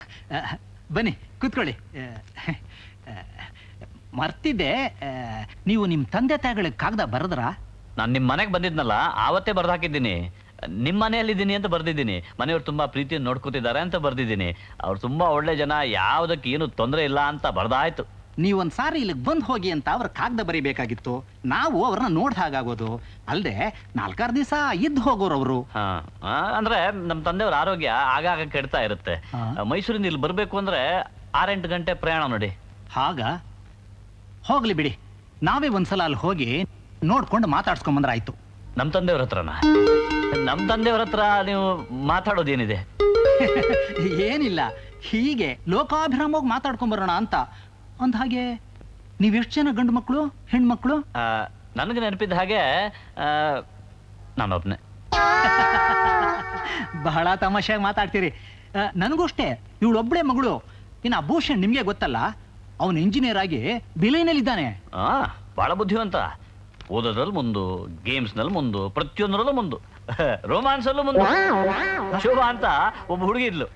ಆ, ಬನ್ನಿ ಕೂತ್ಕೊಳ್ಳಿ ಆ, ಆ, ಮರ್ತಿದ್ದೆ ಆ, ನೀವು ನಿಮ್ಮ ತಂದೆ ತಾಯಿಗಳಿಗೆ ಕಾಗದ ಬರೆದ್ರಾ ನಾನು ನಿಮ್ಮ ಮನೆಗೆ ಬಂದಿದ್ನಲ್ಲ ಆವತ್ತೇ ಬರ್ದು ಹಾಕಿದ್ದೀನಿ ನಿಮ್ಮ ಮನೆಯಲ್ಲಿದ್ದೀನಿ ಅಂತ ಬರ್ದಿದ್ದೀನಿ ಮನೆಯವ್ರು ತುಂಬಾ ಪ್ರೀತಿಯನ್ನು ನೋಡ್ಕೊತಿದ್ದಾರೆ ಅಂತ ಬರ್ದಿದ್ದೀನಿ ಅವ್ರು ತುಂಬಾ ಒಳ್ಳೆ ಜನ ಯಾವುದಕ್ಕೆ ಏನು ತೊಂದರೆ ಇಲ್ಲ ಅಂತ ಬರ್ದಾಯ್ತು ನೀವು ಒಂದು ಸಾರಿ ಇಲ್ಲಿಗೆ ಬಂದು ಹೋಗಿ ಅಂತ ಅವ್ರ ಕಾಗದ ಬರಿಬೇಕಾಗಿತ್ತು ನಾವು ಅವ್ರನ್ನ ನೋಡ್ದ ಹಾಗಾಗೋದು ಅಲ್ಲದೆ ನಾಲ್ಕಾರು ದಿವಸ ಇದ್ದು ಹೋಗೋರು ಅವರು ಹಾ ಆ, ಅಂದ್ರೆ ನಮ್ಮ ತಂದೆಯವ್ರ ಆರೋಗ್ಯ ಆಗಾಗ ಕೆಡ್ತಾ ಇರುತ್ತೆ ಹಾ. ಮೈಸೂರಿಂದ ಇಲ್ಲಿ ಬರ್ಬೇಕು ಅಂದ್ರೆ ಆರೆಂಟು ಗಂಟೆ ಪ್ರಯಾಣ ನೋಡಿ ಹಾಗ ಹೋಗ್ಲಿ ಬಿಡಿ ನಾವೇ ಒಂದ್ಸಲ ಅಲ್ಲಿ ಹೋಗಿ ನೋಡ್ಕೊಂಡು ಮಾತಾಡ್ಸ್ಕೊಂಬಂದ್ರೆ ಆಯ್ತು ನಮ್ಮ ತಂದೆಯವ್ರ ಹತ್ರನ ನಮ್ಮ ತಂದೆಯವ್ರ ಹತ್ರ ನೀವು ಮಾತಾಡೋದೇನಿದೆ ಏನಿಲ್ಲ ಹೀಗೆ ಲೋಕಾಭಿರಾಮವಾಗಿ ಮಾತಾಡ್ಕೊಂಬರೋಣ ಅಂತ ಅಂದ ಹಾಗೆ ನೀವೆಷ್ಟು ಜನ ಗಂಡು ಮಕ್ಕಳು ಹೆಣ್ಮಕ್ಳು ಆ, ನನಗೆ ನೆನಪಿದ್ದ ಹಾಗೆ ಆ, ನಾನೊಬ್ನೇ ಬಹಳ ತಮಾಷೆಯಾಗಿ ಮಾತಾಡ್ತೀರಿ ಆ, ನನಗೂ ಅಷ್ಟೇ ಇವಳೊಬ್ಬಳೇ ಮಗಳು ಇನ್ನು ಭೂಷಣ್ ನಿಮಗೆ ಗೊತ್ತಲ್ಲ ಅವನು ಇಂಜಿನಿಯರ್ ಆಗಿ ಬಿಲೈನಲ್ಲಿದ್ದಾನೆ ಆ ಬಹಳ ಬುದ್ಧಿವಂತ ಓದೋದ್ರಲ್ಲಿ ಮುಂದು ಗೇಮ್ಸ್ನಲ್ಲಿ ಮುಂದು ಪ್ರತಿಯೊಂದರಲ್ಲೂ ಮುಂದು ರೋಮಾನ್ಸ್ ಅಲ್ಲೂ ಮುಂದು ಶೋಭಾ ಅಂತ ಒಬ್ಬ ಹುಡುಗಿ ಇದ್ಲು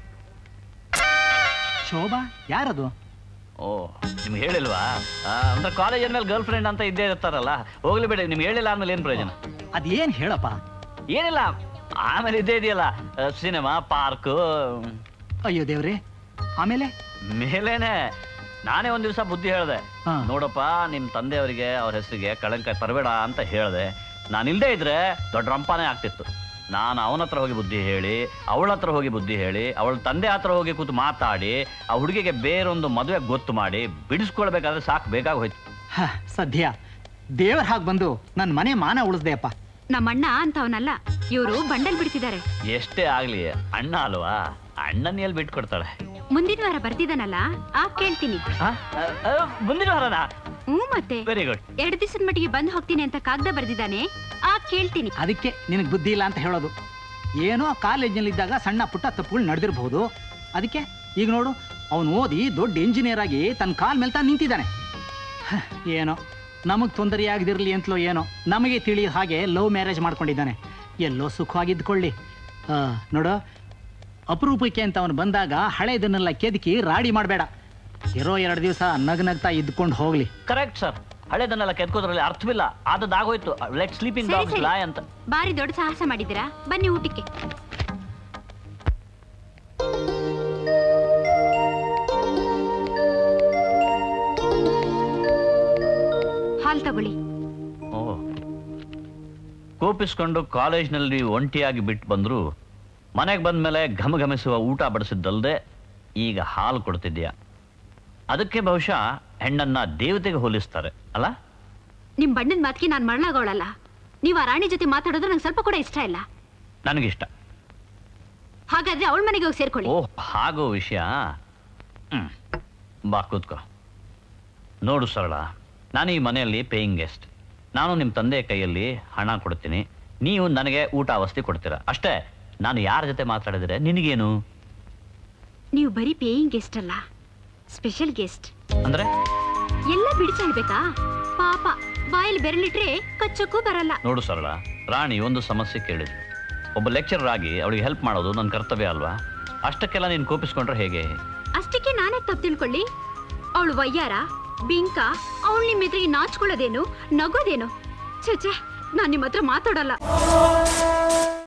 ಶೋಭಾ ಯಾರದು ಓ ನಿಮ್ಗೆ ಹೇಳಿಲ್ವಾ ಆ, ಅಂದ್ರೆ ಕಾಲೇಜ್ ಅಂದ್ಮೇಲೆ ಗರ್ಲ್ ಫ್ರೆಂಡ್ ಅಂತ ಇದ್ದೇ ಇರ್ತಾರಲ್ಲ ಹೋಗ್ಲಿ ಬಿಡಿ ನಿಮ್ಗೆ ಹೇಳಿಲ್ಲ ಆದ್ಮೇಲೆ ಏನ್ ಪ್ರಯೋಜನ ಅದೇನ್ ಹೇಳಪ್ಪ ಏನಿಲ್ಲ ಆಮೇಲೆ ಇದ್ದೇ ಇದೆಯಲ್ಲ ಸಿನಿಮಾ ಪಾರ್ಕ್ ಅಯ್ಯೋ ದೇವ್ರೆ ಆಮೇಲೆ ಮೇಲೇನೆ ನಾನೇ ಒಂದ್ ದಿವಸ ಬುದ್ಧಿ ಹೇಳ್ದೆ ಹಾ. ನೋಡಪ್ಪ ನಿಮ್ ತಂದೆಯವರಿಗೆ ಅವ್ರ ಹೆಸರಿಗೆ ಕಳಂಕ ತರಬೇಡ ಅಂತ ಹೇಳ್ದೆ ನಾನು ಇಲ್ದೇ ಇದ್ರೆ ದೊಡ್ಡ ರಂಪಾನೇ ಆಗ್ತಿತ್ತು ನಾನು ಅವನ ಹತ್ರ ಹೋಗಿ ಬುದ್ಧಿ ಹೇಳಿ ಅವಳ ಹತ್ರ ಹೋಗಿ ಬುದ್ಧಿ ಹೇಳಿ ಅವಳ ತಂದೆ ಹತ್ರ ಹೋಗಿ ಕೂತು ಮಾತಾಡಿ ಆ ಹುಡುಗಿಗೆ ಬೇರೊಂದು ಮದುವೆ ಗೊತ್ತು ಮಾಡಿ ಬಿಡಿಸ್ಕೊಳ್ಬೇಕಾದ್ರೆ ಸಾಕು ಬೇಕಾಗಿ ಹೋಯ್ತು ಹ, ಸದ್ಯ ದೇವ್ರ ಹಾಗೆ ಬಂದು ನನ್ನ ಮನೆ ಮಾನ ಉಳಿಸ್ದೆಯಪ್ಪ ನಮ್ಮಣ್ಣ ಅಂತವನಲ್ಲ ಇವರು ಬಂಡಲ್ ಬಿಡ್ತಿದ್ದಾರೆ ಎಷ್ಟೇ ಆಗ್ಲಿ ಅಣ್ಣ ಅಲ್ವಾ ಅಣ್ಣನ ಎಲ್ಲಿ ಬಿಟ್ಕೊಡ್ತಾಳೆ ಮುಂದಿನ ವಾರ ಬರ್ತಿದ್ದಾನಲ್ಲ ಆ ಕೇಳ್ತೀನಿ ಆ? ಆ, ಆ, ಮುಂದಿನ ವಾರನ ಹ್ಞೂ ಮತ್ತೆ ವೆರಿ ಗುಡ್ ಎರಡು ದಿವಸದ ಮಟ್ಟಿಗೆ ಬಂದು ಹೋಗ್ತೀನಿ ಅಂತ ಕಾಗದ ಬರ್ದಿದ್ದಾನೆ ಆ ಕೇಳ್ತೀನಿ ಅದಕ್ಕೆ ನಿನಗೆ ಬುದ್ಧಿ ಇಲ್ಲ ಅಂತ ಹೇಳೋದು ಏನೋ ಕಾಲೇಜಿನಲ್ಲಿದ್ದಾಗ ಸಣ್ಣ ಪುಟ್ಟ ತಪ್ಪುಗಳು ನಡೆದಿರಬಹುದು ಅದಕ್ಕೆ ಈಗ ನೋಡು ಅವನು ಓದಿ ದೊಡ್ಡ ಇಂಜಿನಿಯರ್ ಆಗಿ ತನ್ನ ಕಾಲ್ ಮೇಲೆ ತಾನು ನಿಂತಿದ್ದಾನೆ ಹ, ಏನೋ ನಮಗೆ ತೊಂದರೆ ಆಗದಿರಲಿ ಅಂತಲೋ ಏನೋ ನಮಗೆ ತಿಳಿದ ಹಾಗೆ ಲವ್ ಮ್ಯಾರೇಜ್ ಮಾಡ್ಕೊಂಡಿದ್ದಾನೆ ಎಲ್ಲೋ ಸುಖವಾಗಿದ್ಕೊಳ್ಳಿ ಆ, ನೋಡು ಅಪರೂಪಕ್ಕೆ ಅಂತ ಅವನು ಬಂದಾಗ ಹಳೆದನ್ನೆಲ್ಲ ಕೆದಕಿ ರಾಡಿ ಮಾಡಬೇಡ ಇರೋ ಎರಡು ದಿವಸ ನಗ್ ನಗ್ತಾ ಇದ್ಕೊಂಡು ಹೋಗ್ಲಿ ಕರೆಕ್ಟ್ ಸರ್ ಹಳೆದನ್ನೆಲ್ಲ ಕೆದ್ಕೋದ್ರಲ್ಲಿ ಅರ್ಥವಿಲ್ಲ ಆದದ್ದಾಗೋಯ್ತು ಲೆಟ್ ಸ್ಲೀಪಿಂಗ್ ಸರಿ, ಡಾಗ್ಸ್ ಸರಿ. ಲಾಯ್ ಅಂತ ಬಾರಿ ದೊಡ್ಡ ಸಾಹಸ ಮಾಡಿದ್ದೀರಾ ಬನ್ನಿ ಊಟಕ್ಕೆ ಹಾಲ್ ತಗೊಳ್ಳಿ ಓ ಕೋಪಿಸ್ಕೊಂಡು ಕಾಲೇಜ್ನಲ್ಲಿ ಒಂಟಿಯಾಗಿ ಬಿಟ್ಟು ಬಂದ್ರು ಮನೆಗೆ ಬಂದ್ಮೇಲೆ ಘಮಘಮಿಸುವ ಊಟ ಬಡಿಸಿದ್ದಲ್ದೆ ಈಗ ಹಾಲು ಕೊಡ್ತಿದ್ಯಾ ಅದಕ್ಕೆ ಬಹುಶಃ ಹೆಣ್ಣನ್ನ ದೇವತೆಗೆ ಹೋಲಿಸ್ತಾರೆ ಅಲ್ಲ ನಿಮ್ ಬಣ್ಣದ ಮಾತಿಗೆ ನಾನು ಮರಳಾಗೋಳಲ್ಲ ನೀವು ಆ ರಾಣಿ ಜೊತೆ ಮಾತಾಡೋದು ನಂಗೆ ಸ್ವಲ್ಪ ಕೂಡ ಇಷ್ಟ ಇಲ್ಲ ನನಗಿಷ್ಟ ಹಾಗಾದ್ರೆ ಅವಳ ಮನೆಗೆ ಹೋಗಿ ಸೇರ್ಕೊಳ್ಳಿ ಓ ಹಾಗೋ ವಿಷಯ ಹ್ಮ್ ಬಾ ಕೂತ್ಕೋ ನೋಡು ಸರಳ ನಾನು ಈ ಮನೆಯಲ್ಲಿ ಪೇಯಿಂಗ್ ಗೆಸ್ಟ್ ನಾನು ನಿಮ್ಮ ತಂದೆ ಕೈಯಲ್ಲಿ ಹಣ ಕೊಡ್ತೀನಿ ನೀವು ನನಗೆ ಊಟ ಅವಸ್ಥೆ ಕೊಡ್ತೀರಾ ಅಷ್ಟೇ ನಾನು ಯಾರ ಜೊತೆ ಮಾತಾಡಿದ್ರೆ ನಿನಗೇನು ನೀವು ಬರೀ ಪೇಯಿಂಗ್ ಗೆಸ್ಟ್ ಅಲ್ಲ ಸ್ಪೆಷಲ್ ಗೆಸ್ಟ್ ಅಂದ್ರೆ ಎಲ್ಲ ಬಿಡಿಸಿ ಹೇಳ್ಬೇಕಾ ಪಾಪ ಬಾಯಲ್ಲಿ ಬೆರಳಿಟ್ರೆ ಕಚ್ಚಕ್ಕೂ ಬರಲ್ಲ ನೋಡು ಸರಳ ರಾಣಿ ಒಂದು ಸಮಸ್ಯೆ ಕೇಳಿದ್ಲು ಒಬ್ಬ ಲೆಕ್ಚರರ್ ಆಗಿ ಅವಳಿಗೆ ಹೆಲ್ಪ್ ಮಾಡೋದು ನನ್ನ ಕರ್ತವ್ಯ ಅಲ್ವಾ ಅಷ್ಟಕ್ಕೆಲ್ಲ ನೀನು ಕೋಪಿಸ್ಕೊಂಡ್ರೆ ಹೇಗೆ ಅಷ್ಟಕ್ಕೆ ನಾನೇ ತಪ್ಪು ತಿಳ್ಕೊಳ್ಳಿ ಅವಳು ವಯ್ಯಾರ ಬಿಂಕ ಅವಳು ನಿಮ್ಮ ಎದುರಿಗೆ ನಾಚ್ಕೊಳ್ಳೋದೇನು ನಗೋದೇನು ಛೇ ಛೇ ನಾನು ನಿಮ್ಮ ಹತ್ರ ಮಾತಾಡಲ್ಲ